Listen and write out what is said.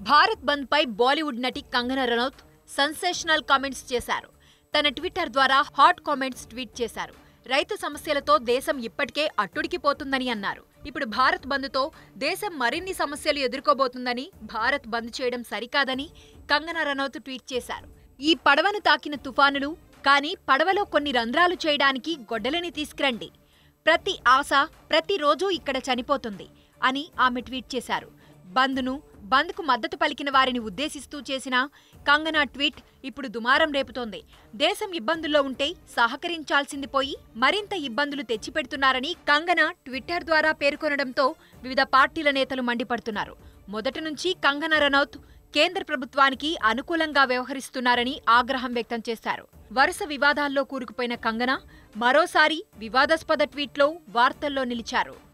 భారత్ బంద్ పై బాలీవుడ్ నటి Kangana Ranaut sensational comments చేశారు తన ట్విట్టర్ ద్వారా హాట్ కామెంట్స్ ట్వీట్ చేశారు రైతు సమస్యలతో దేశం ఇప్పటికే అట్టుడికిపోతుందని అన్నారు ఇప్పుడు భారత్ బంద్తో దేశం మరిన్ని సమస్యలు ఎదుర్కోబోతుందని భారత్ బంద్ చేయడం సరికాదని కంగనా రనౌత్ ట్వీట్ చేశారు ఈ పడవను తాకిన తుఫానులు కానీ పడవలో కొన్ని రంధ్రాలు చేయడానికి గొడ్డలిని తీసుకురండి ప్రతి ఆశ ప్రతిరోజూ ఇక్కడ చనిపోతుంది అని ఆమె ట్వీట్ చేశారు బంద్ను బంద్కు మద్దతు పలికిన వారిని ఉద్దేశిస్తూ చేసిన కంగనా ట్వీట్ ఇప్పుడు దుమారం రేపుతోంది దేశం ఇబ్బందుల్లో ఉంటే సహకరించాల్సింది పోయి మరింత ఇబ్బందులు తెచ్చిపెడుతున్నారని కంగనా ట్విట్టర్ ద్వారా పేర్కొనడంతో వివిధ పార్టీల నేతలు మండిపడుతున్నారు మొదటి నుంచి కంగనా రనౌత్ కేంద్ర ప్రభుత్వానికి అనుకూలంగా వ్యవహరిస్తున్నారని ఆగ్రహం వ్యక్తం చేశారు వరుస వివాదాల్లో కూరుకుపోయిన కంగనా మరోసారి వివాదాస్పద ట్వీట్లో వార్తల్లో నిలిచారు